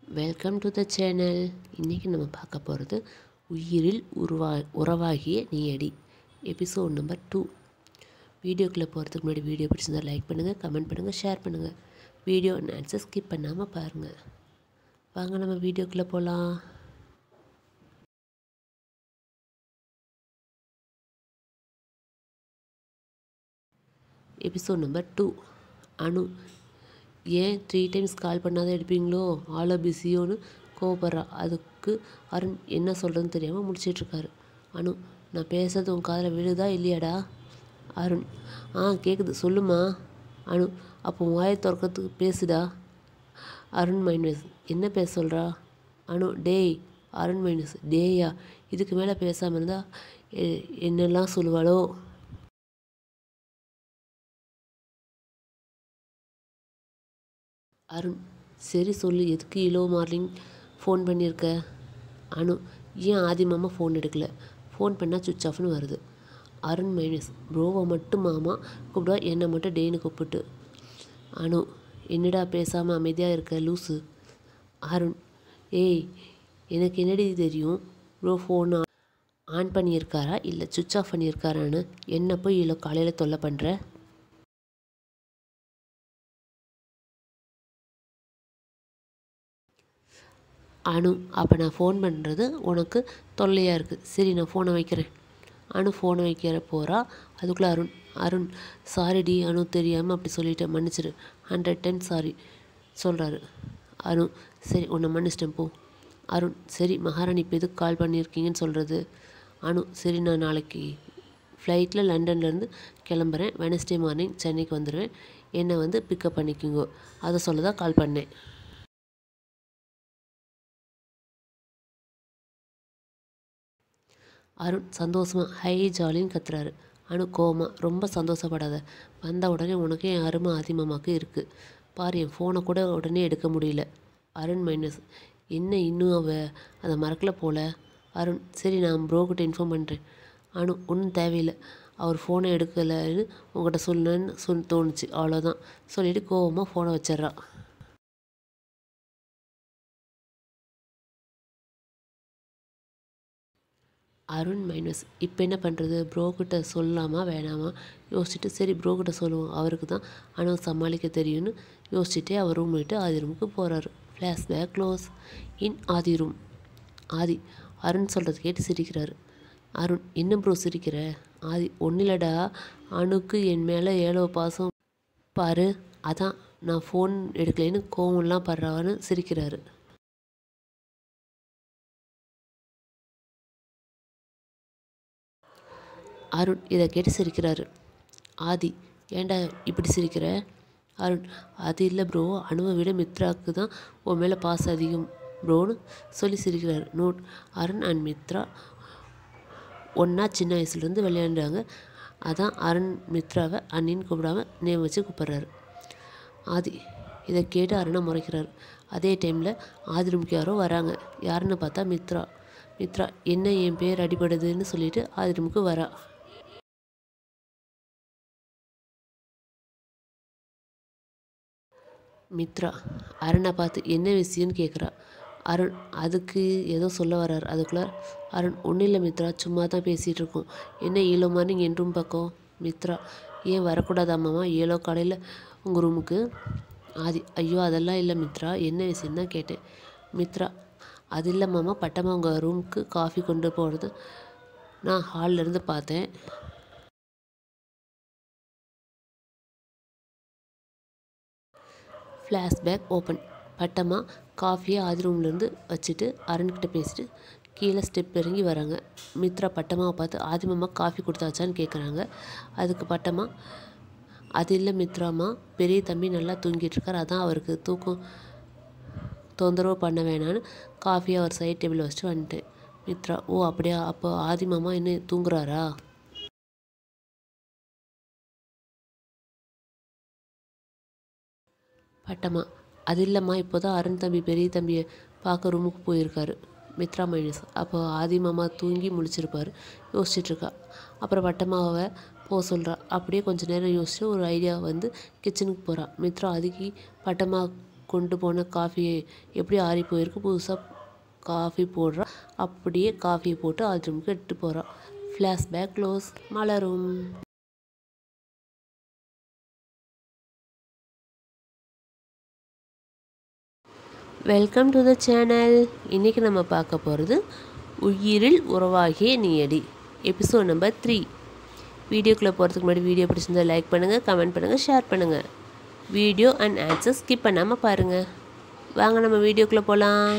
welcome to the channel இன்றைக்கி நம்ம பார்க்க போகிறது உயிரில் உருவா உறவாகிய நீயடி எபிசோட் நம்பர் டூ வீடியோக்குள்ளே போகிறதுக்கு முன்னாடி வீடியோ பிடிச்சிருந்தா லைக் பண்ணுங்கள் கமெண்ட் பண்ணுங்கள் ஷேர் பண்ணுங்கள் வீடியோ ஆன்சர் ஸ்கிப் பண்ணாமல் பாருங்கள் வாங்க நம்ம வீடியோக்குள்ளே போகலாம் எபிசோட் நம்பர் டூ அனு ஏன் த்ரீ டைம்ஸ் கால் பண்ணாதான் எடுப்பீங்களோ ஆளோ பிஸியோன்னு கோவப்படுறா அதுக்கு அருண் என்ன சொல்கிறதுன்னு தெரியாமல் முடிச்சிட்ருக்காரு அனு நான் பேசுறது உன் காதில் விழுதா இல்லையாடா அருண் ஆ கேட்குது சொல்லுமா அனு அப்போ உன் வாயை திறக்கிறதுக்கு பேசுடா அருண் மைனஸ் என்ன பேச சொல்கிறா அனு டேய் அருண் மைனஸ் டேயா இதுக்கு மேலே பேசாமல் இருந்தால் என்னெல்லாம் சொல்லுவாளோ அருண் சரி சொல்லு எதுக்கு இலோ மார்னிங் ஃபோன் பண்ணியிருக்க அனு ஏன் ஆதி மாமா ஃபோன் எடுக்கல ஃபோன் பண்ணால் சுவிச் ஆஃப்னு வருது அருண் மைனஸ் ப்ரோவை மட்டும் மாமா கூப்பிடுவா என்னை மட்டும் டேன்னு கூப்பிட்டு அனு என்னடா பேசாமல் அமைதியாக இருக்க லூஸு அருண் ஏய் எனக்கு என்னடி தெரியும் ப்ரோ ஃபோன் ஆன் பண்ணியிருக்காரா இல்லை சுவிச் ஆஃப் பண்ணியிருக்காரான்னு என்ன போய் இவ்வளோ காலையில் தொல்லை பண்ணுற அனு அப்போ நான் ஃபோன் பண்ணுறது உனக்கு தொல்லையாக இருக்குது சரி நான் ஃபோனை வைக்கிறேன் அனு ஃபோனை வைக்கிற போகிறா அதுக்குள்ளே அருண் அருண் சாரிடி அனு தெரியாமல் அப்படி சொல்லிட்டேன் மன்னிச்சிடு ஹண்ட்ரட் டைம் சாரி சொல்கிறாரு அனு சரி உன்னை மன்னிச்சிட்டேன் போ அருண் சரி மகாராணி இப்போ எதுக்கு கால் பண்ணியிருக்கீங்கன்னு சொல்கிறது அனு சரி நான் நாளைக்கு ஃப்ளைட்டில் லண்டன்லேருந்து கிளம்புறேன் வெனஸ்டே மார்னிங் சென்னைக்கு வந்துடுவேன் என்னை வந்து பிக்கப் பண்ணிக்கோங்க அதை சொல்ல தான் கால் பண்ணேன் அருண் சந்தோஷமாக ஹை ஜாலின்னு கத்துறாரு அனு கோமா ரொம்ப சந்தோஷப்படாத வந்த உடனே உனக்கு என் அருமை ஆதிமாமாக்கு இருக்குது பாரு என் ஃபோனை கூட உடனே எடுக்க முடியல அருண் மைனஸ் என்ன இன்னும் அவ அதை மறக்கல போல அருண் சரி நான் ப்ரோக்கிட்ட இன்ஃபார்ம் பண்ணுறேன் அனு ஒன்றும் தேவையில்லை அவர் ஃபோனை எடுக்கலைன்னு உங்கள்கிட்ட சொல்லணுன்னு சொல் தோணுச்சு அவ்வளோதான் சொல்லிவிட்டு கோவமாக ஃபோனை வச்சிட்றா அருண் மைனஸ் இப்போ என்ன பண்ணுறது ப்ரோக்கிட்ட சொல்லலாமா வேணாமா யோசிச்சுட்டு சரி ப்ரோக்கிட்ட சொல்லுவோம் அவருக்கு தான் ஆனால் சமாளிக்க தெரியும்னு யோசிச்சுட்டே அவர் ரூம் விட்டு ஆதி ரூமுக்கு போகிறாரு flashback close in Adhi room Adhi Arun சொல்கிறது கேட்டு சிரிக்கிறாரு அருண் என்ன ப்ரோ சிரிக்கிற ஆதி ஒன்றில்லடா அணுக்கு என் மேலே ஏழோ பாசம் பாரு அதான் நான் ஃபோன் எடுக்கலைன்னு கோவம்லாம் படுறான்னு சிரிக்கிறாரு அருண் இதை கேட்டு சிரிக்கிறாரு ஆதி ஏண்டா இப்படி சிரிக்கிற அருண் அது இல்லை ப்ரோ அணுவை விட மித்ராவுக்கு தான் உன் மேலே பாசம் அதிகம் ப்ரோன்னு சொல்லி சிரிக்கிறாரு நோட் அருண் அண்ட் மித்ரா ஒன்றா சின்ன வயசுலேருந்து விளையாண்டாங்க அதான் அருண் மித்ராவை அண்ணின்னு கூப்பிடாம நேம் வச்சு கூப்பிட்றாரு ஆதி இதை கேட்டு அருணை முறைக்கிறாரு அதே டைமில் ஆதி ரூமுக்கு யாரோ வராங்க யாருன்னு பார்த்தா மித்ரா மித்ரா என்ன என் பேர் அடிபடுதுன்னு சொல்லிட்டு ஆதி ரூமுக்கு வரா மித்ரா அருணை பார்த்து என்ன விஷயம்னு கேட்குறா அருண் அதுக்கு ஏதோ சொல்ல வர்றார் அதுக்குள்ளே அருண் ஒன்றும் இல்லை மித்ரா சும்மா தான் பேசிகிட்டு இருக்கோம் என்ன ஏழோ மார்னிங் என் ரூம் பக்கம் மித்ரா ஏன் வரக்கூடாதாம்மாமா ஏழோ காலையில் உங்கள் ரூமுக்கு ஆதி ஐயோ அதெல்லாம் இல்லை மித்ரா என்ன விஷயம் தான் கேட்டேன் மித்ரா அது இல்லை மாமா பட்டம்மா உங்கள் ரூமுக்கு காஃபி கொண்டு போகிறது நான் ஹால்லேருந்து பார்த்தேன் ஃப்ளாஷ்பேக் ஓப்பன் பட்டம்மா காஃபியை ஆதி ரூம்லேருந்து வச்சுட்டு அருண்கிட்ட பேசிட்டு கீழே ஸ்டெப் இறங்கி வராங்க மித்ரா பட்டம்மாவை பார்த்து ஆதிமாமா காஃபி கொடுத்தாச்சான்னு கேட்குறாங்க அதுக்கு பட்டம்மா அது இல்லை மித்ராமா பெரிய தம்பி நல்லா தூங்கிட்டு இருக்கார் அதான் அவருக்கு தூக்கம் தொந்தரவு பண்ண வேணான்னு காஃபியை அவர் சைட் டேபிள் வச்சுட்டு வந்துட்டேன் மித்ரா ஓ அப்படியா அப்போ ஆதி மாமா இன்னும் தூங்குறாரா பட்டம்மா அது இல்லைம்மா இப்போ தான் அருண் தம்பி பெரிய தம்பியை பார்க்க ரூமுக்கு போயிருக்காரு மித்ரா மைனஸ் அப்போ ஆதி மாமா தூங்கி முழிச்சிருப்பார் யோசிச்சுட்ருக்கா அப்புறம் பட்டம்மாவை போக சொல்கிறா அப்படியே கொஞ்ச நேரம் யோசிச்சு ஒரு ஐடியா வந்து கிச்சனுக்கு போகிறா மித்ரா அதுக்கு பட்டம்மா கொண்டு போன காஃபி எப்படி ஆறி போயிருக்கு புதுசாக காஃபி போடுறா அப்படியே காஃபி போட்டு ஆதி ரூமுக்கு எடுத்து போகிறா ஃப்ளாஷ்பேக் க்ளோஸ் மலரும் வெல்கம் டு த சேனல் இன்றைக்கி நம்ம பார்க்க போகிறது உயிரில் உறவாகிய நீயடி எபிசோட் நம்பர் த்ரீ வீடியோக்குள்ளே போகிறதுக்கு முன்னாடி வீடியோ பிடிச்சிருந்தா லைக் பண்ணுங்கள் கமெண்ட் பண்ணுங்கள் ஷேர் பண்ணுங்கள் வீடியோ அண்ட் ஆன்சர் ஸ்கிப் பண்ணாமல் பாருங்கள் வாங்க நம்ம வீடியோக்குள்ளே போகலாம்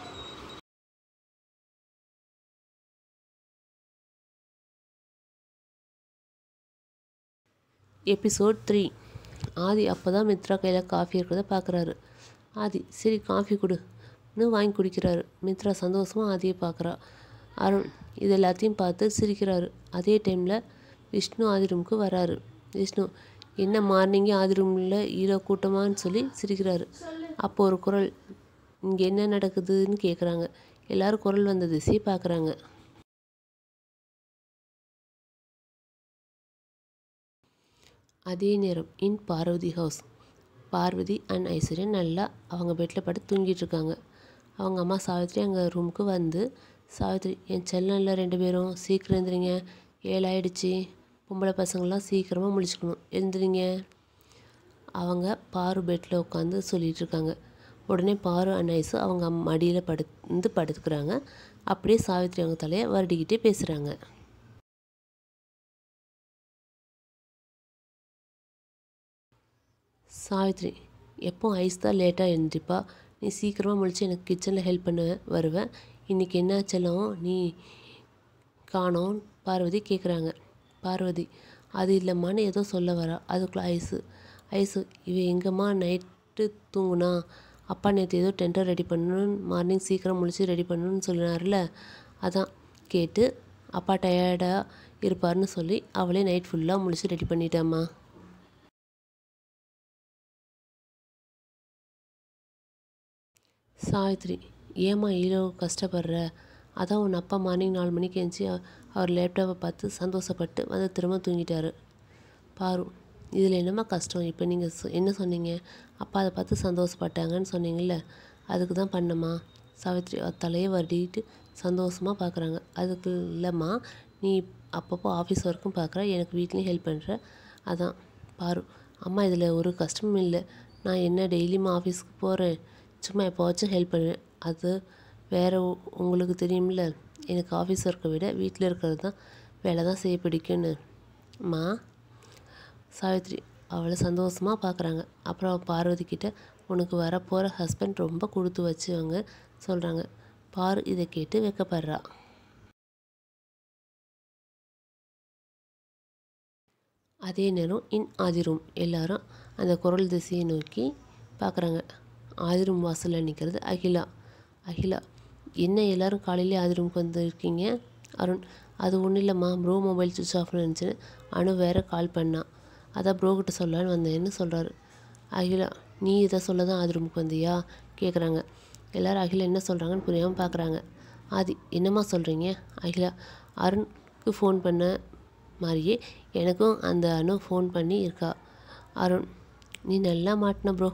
எபிசோட் த்ரீ ஆதி அப்போ தான் மித்ரா கையில் காஃபி இருக்கிறத பார்க்குறாரு ஆதி சரி காஃபி கொடுன்னு வாங்கி குடிக்கிறாரு மித்ரா சந்தோஷமாக ஆதியை பார்க்குறா அருண் இது எல்லாத்தையும் பார்த்து சிரிக்கிறாரு அதே டைமில் விஷ்ணு ஆதி ரூமுக்கு வராரு விஷ்ணு என்ன மார்னிங்கே ஆதி ரூமில் ஈரோ கூட்டமான்னு சொல்லி சிரிக்கிறாரு அப்போ ஒரு குரல் இங்கே என்ன நடக்குதுன்னு கேட்குறாங்க எல்லாரும் குரல் வந்த திசையை பார்க்குறாங்க அதே நேரம் in Parvathi house Parvathi and Aishwarya நல்லா அவங்க பெட்டில் படுத்து தூங்கிட்டு இருக்காங்க அவங்க அம்மா சாவித்ரி அங்கே ரூமுக்கு வந்து சாவித்ரி என் செல்லம்ல ரெண்டு பேரும் சீக்கிரம் எழுந்திரிங்க ஏழாயிடுச்சு பொம்பளை பசங்களாம் சீக்கிரமாக முழிச்சுக்கணும் எழுந்திரிங்க அவங்க பாரு பெட்டில் உட்காந்து சொல்லிட்டு இருக்காங்க உடனே பாரு அண்ட் ஐஸு அவங்க மடியில் படுத்து படுத்துக்கிறாங்க அப்படியே சாவித்ரி அவங்க தலையை வருடிக்கிட்டே பேசுகிறாங்க சாவித்ரி எப்போ ஐஸ் தான் லேட்டாக எழுந்திரிப்பா நீ சீக்கிரமாக முழிச்சு எனக்கு கிச்சனில் ஹெல்ப் பண்ண வருவேன் இன்றைக்கி என்ன செல்லம் நீ காணோம் பார்வதி கேட்குறாங்க பார்வதி அது இல்லைம்மான்னு ஏதோ சொல்ல வரா அதுக்குள்ளே ஐஸு ஐஸு இவ எங்கம்மா நைட்டு தூங்குனா அப்பா நேற்று ஏதோ டென்டர் ரெடி பண்ணணும்னு மார்னிங் சீக்கிரம் முழிச்சு ரெடி பண்ணணும்னு சொல்லினார்ல அதான் கேட்டு அப்பா டயர்டாக இருப்பார்னு சொல்லி அவளே நைட் ஃபுல்லாக முழிச்சு ரெடி பண்ணிட்டாம்மா சாவித்ரி ஏம்மா இவ்வளோ கஷ்டப்படுற அதான் உன் அப்பா மார்னிங் நாலு மணிக்கு எழுந்துச்சி அவர் லேப்டாப்பை பார்த்து சந்தோஷப்பட்டு வந்து திரும்ப தூங்கிட்டாரு பாரு இதில் என்னம்மா கஷ்டம் இப்போ நீங்கள் என்ன சொன்னீங்க அப்பா அதை பார்த்து சந்தோஷப்பட்டாங்கன்னு சொன்னீங்கல்ல அதுக்கு தான் பண்ணம்மா சாவித்ரி தலையை வருடிட்டு சந்தோஷமாக பார்க்குறாங்க அதுக்கு இல்லைம்மா நீ அப்பப்போ ஆஃபீஸ் ஒர்க்கும் பார்க்குற எனக்கு வீட்லேயும் ஹெல்ப் பண்ணுற அதான் பாரு அம்மா இதில் ஒரு கஷ்டமும் இல்லை நான் என்ன டெய்லியும் ஆஃபீஸ்க்கு போகிறேன் சும்மா எப்போவாச்சும் ஹெல்ப் பண்ணுவேன் அது வேறு உங்களுக்கு தெரியும்ல எனக்கு ஆஃபீஸ் ஒர்க்கை விட வீட்டில் இருக்கிறது தான் வேலை தான் செய்ய பிடிக்கும்னு மா சாவித்ரி அவளை சந்தோஷமாக பார்க்குறாங்க அப்புறம் பார்வதி கிட்ட உனக்கு வரப்போகிற ஹஸ்பண்ட் ரொம்ப கொடுத்து வச்சவங்க சொல்கிறாங்க பாரு இதை கேட்டு வைக்கப்படுறா அதே நேரம் இன் ஆதி ரூம் எல்லாரும் அந்த குரல் திசையை நோக்கி பார்க்குறாங்க ஆதி ரூம் வாசலில் நிற்கிறது அகிலா அகிலா என்ன எல்லோரும் காலையிலே ஆதி ரூமுக்கு வந்துருக்கீங்க அருண் அது ஒன்றும் இல்லைம்மா ப்ரோ மொபைல் சுவிச் ஆஃப்னு இருந்துச்சுன்னு அனு வேறு கால் பண்ணான் அதான் ப்ரோ கிட்ட சொல்லலான்னு வந்தேன்னு சொல்கிறாரு அகிலா நீ இதை சொல்ல தான் ஆதி ரூமுக்கு வந்தியா கேட்குறாங்க எல்லோரும் அகிலா என்ன சொல்கிறாங்கன்னு புரியாமல் பார்க்குறாங்க ஆதி என்னம்மா சொல்கிறீங்க அகிலா அருணுக்கு ஃபோன் பண்ண மாதிரியே எனக்கும் அந்த அனு ஃபோன் பண்ணி இருக்கா அருண் நீ நல்லா மாட்டின ப்ரோ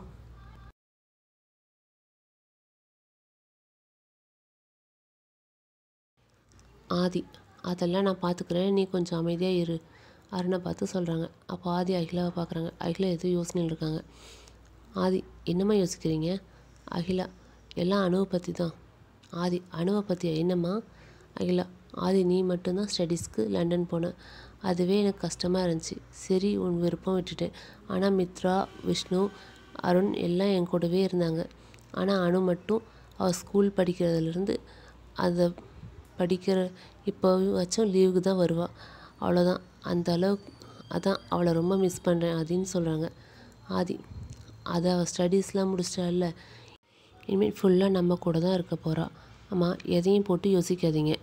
ஆதி அதெல்லாம் நான் பார்த்துக்கிறேன் நீ கொஞ்சம் அமைதியாக இரு அருணை பார்த்து சொல்கிறாங்க அப்போ ஆதி அகிலாவை பார்க்குறாங்க அகிலா எதுவும் யோசனையில் இருக்காங்க ஆதி என்னம்மா யோசிக்கிறீங்க அகிலா எல்லாம் அணுவை பற்றி தான் ஆதி அணுவை பற்றியா என்னம்மா அகிலா ஆதி நீ மட்டும்தான் ஸ்டடீஸ்க்கு லண்டன் போன அதுவே எனக்கு கஷ்டமாக இருந்துச்சு சரி உன் விருப்பம் விட்டுட்டேன் ஆனால் மித்ரா விஷ்ணு அருண் எல்லாம் என் கூடவே இருந்தாங்க ஆனால் அணு மட்டும் அவள் ஸ்கூல் படிக்கிறதுலேருந்து அதை படிக்கிற இப்போ வச்சும் லீவுக்கு தான் வருவாள் அவ்வளோதான் அந்த அளவுக்கு அதான் அவளை ரொம்ப மிஸ் பண்ணுறேன் ஆதின்னு சொல்கிறாங்க ஆதி அதை அவள் ஸ்டடீஸ்லாம் முடிச்சிட்டால இனிமேல் ஃபுல்லாக நம்ம கூட தான் இருக்க போகிறா ஆமாம் எதையும் போட்டு யோசிக்காதீங்க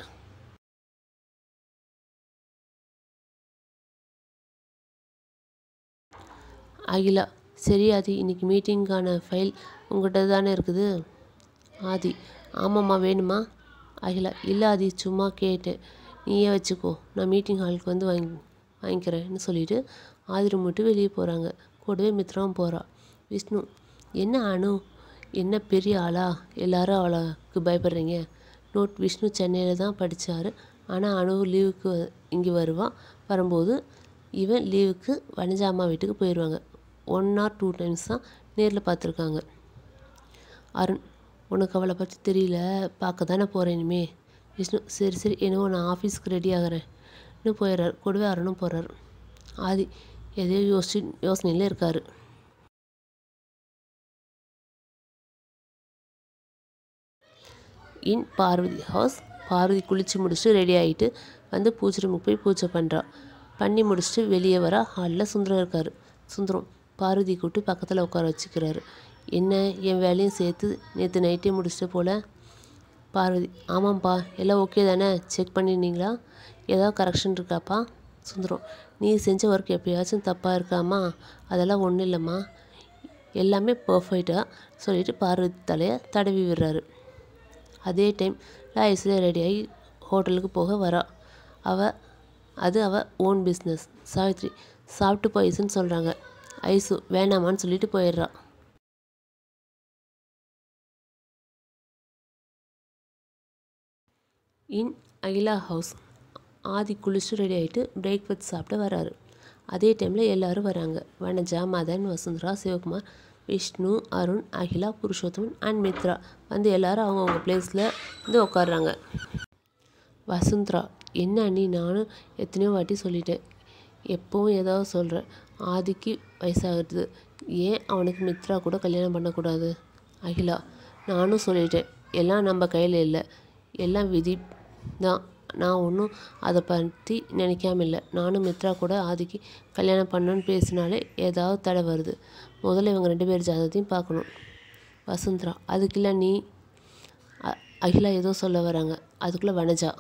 அகிலா சரி ஆதி இன்னைக்கு மீட்டிங்க்கான ஃபைல் உங்கள்கிட்ட தானே இருக்குது ஆதி ஆமாம்மா வேணுமா அகிலா இல்லை ஆதி சும்மா கேட்டேன் நீயே வச்சுக்கோ நான் மீட்டிங் ஹாலுக்கு வந்து வாங்கி வாங்கிக்கிறேன்னு சொல்லிட்டு ஆதி ரூம் விட்டு வெளியே போகிறாங்க கூடவே மித்ராவும் போகிறா விஷ்ணு என்ன அனு என்ன பெரிய ஆளா எல்லாரும் அவளுக்கு பயப்படுறீங்க நோட் விஷ்ணு சென்னையில் தான் படித்தார் ஆனால் அனு லீவுக்கு இங்கே வருவான் வரும்போது இவன் லீவுக்கு வனஜா அம்மா வீட்டுக்கு போயிடுவாங்க ஒன் ஆர் டூ டைம்ஸ் தான் நேரில் பார்த்துருக்காங்க அருண் உனக்கு அவளை பற்றி தெரியல பார்க்க தானே போகிறேன் இனிமே விஷ்ணு சரி சரி என்னவோ நான் ஆஃபீஸ்க்கு ரெடி ஆகிறேன் இன்னும் போயிடுறாரு கூடவே அருணும் போகிறாரு ஆதி எதையோ யோசிச்சு யோசனையில் இருக்கார் இன் பார்வதி ஹவுஸ் பார்வதி குளித்து முடிச்சுட்டு ரெடி ஆகிட்டு வந்து பூஜை ரூமுக்கு போய் பூஜை பண்ணுறா பண்ணி முடிச்சுட்டு வெளியே வர ஹாலில் சுந்தரம் இருக்கார் சுந்தரம் பார்வதி கூப்பிட்டு பக்கத்தில் உட்கார வச்சுக்கிறாரு என்ன என் வேலையும் சேர்த்து நேற்று நைட்டே முடிச்சுட்டு போல பார்வதி ஆமாம்ப்பா எல்லாம் ஓகே தானே செக் பண்ணிருந்தீங்களா ஏதாவது கரெக்ஷன் இருக்காப்பா சுந்தரம் நீ செஞ்ச ஒர்க் எப்பயாச்சும் தப்பாக இருக்காமா அதெல்லாம் ஒன்றும் இல்லைம்மா எல்லாமே பர்ஃபெக்டாக சொல்லிட்டு பார்வதி தலையை தடவி விடுறாரு அதே டைம் ஐஸ்வர்யா ரெடியாகி ஹோட்டலுக்கு போக வரா அவ அது அவ ஓன் பிஸ்னஸ் சாவித்ரி சாப்பிட்டு போயிசுன்னு சொல்கிறாங்க ஐசு வேணாமான்னு சொல்லிட்டு போயிடுறா இன் அகிலா ஹவுஸ் ஆதி குளிச்சு ரெடி ஆகிட்டு பிரேக்ஃபாஸ்ட் சாப்பிட்டு வராரு அதே டைமில் எல்லாரும் வராங்க வனஜா மதன் வசுந்தரா சிவகுமார் விஷ்ணு அருண் அகிலா புருஷோத்தமன் அண்ட் மித்ரா வந்து எல்லாரும் அவங்கவுங்க பிளேஸில் வந்து உட்காடுறாங்க வசுந்தரா என்ன அண்ணி நானும் எத்தனையோ வாட்டி சொல்லிட்டேன் எப்போவும் ஏதாவது சொல்கிறேன் ஆதிக்கு வயசாகிறது ஏன் அவனுக்கு மித்ரா கூட கல்யாணம் பண்ணக்கூடாது அகிலா நானும் சொல்லிட்டேன் எல்லாம் நம்ம கையில் இல்லை எல்லாம் விதி தான் நான் ஒன்றும் அதை பற்றி நினைக்காம இல்லை நானும் மித்ரா கூட ஆதிக்கு கல்யாணம் பண்ணணும்னு பேசினாலே ஏதாவது தடை வருது முதல்ல இவங்க ரெண்டு பேர் ஜாதகத்தையும் பார்க்கணும் வசுந்தரா அதுக்குள்ள நீ அ- அகிலா ஏதோ சொல்ல வராங்க அதுக்குள்ளே வனஜா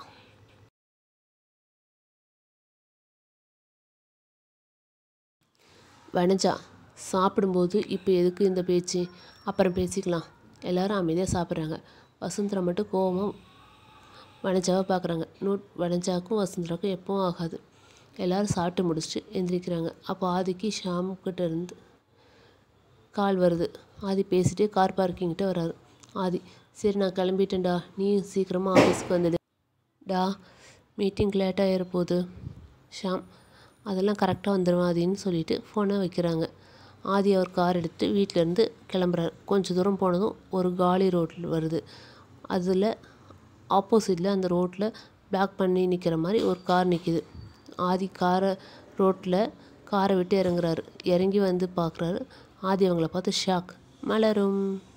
வனஜா சாப்பிடும்போது இப்போ எதுக்கு இந்த பேச்சு அப்புறம் பேசிக்கலாம் எல்லாரும் அமைதியாக சாப்பிட்றாங்க வசுந்தரா மட்டும் கோவமாக வனஜாவை பார்க்குறாங்க நோட் வனஜாவுக்கும் வசுந்தராவுக்கும் எப்பவும் ஆகாது எல்லாரும் சாப்பிட்டு முடிச்சுட்டு எந்திரிக்கிறாங்க அப்போ ஆதிக்கு ஷாம் கிட்ட இருந்து கால் வருது ஆதி பேசிட்டே கார் பார்க்கிங்கிட்ட வராரு ஆதி சரி நான் கிளம்பிட்டேன்டா நீயும் சீக்கிரமாக ஆஃபீஸ்க்கு வந்துடு டா மீட்டிங் லேட் ஆகிற போகுது ஷாம் அதெல்லாம் கரெக்டாக வந்துடுவான் ஆதின்னு சொல்லிட்டு ஃபோனை வைக்கிறாங்க ஆதி அவர் கார் எடுத்து வீட்டிலேருந்து கிளம்புறாரு கொஞ்சம் தூரம் போனதும் ஒரு காலி ரோட்டில் வருது அதில் ஆப்போசிட்டில் அந்த ரோட்டில் பிளாக் பண்ணி நிற்கிற மாதிரி ஒரு கார் நிற்கிது ஆதி காரை ரோட்டில் காரை விட்டு இறங்குறாரு இறங்கி வந்து பார்க்குறாரு ஆதி அவங்கள பார்த்து ஷாக் மலரும்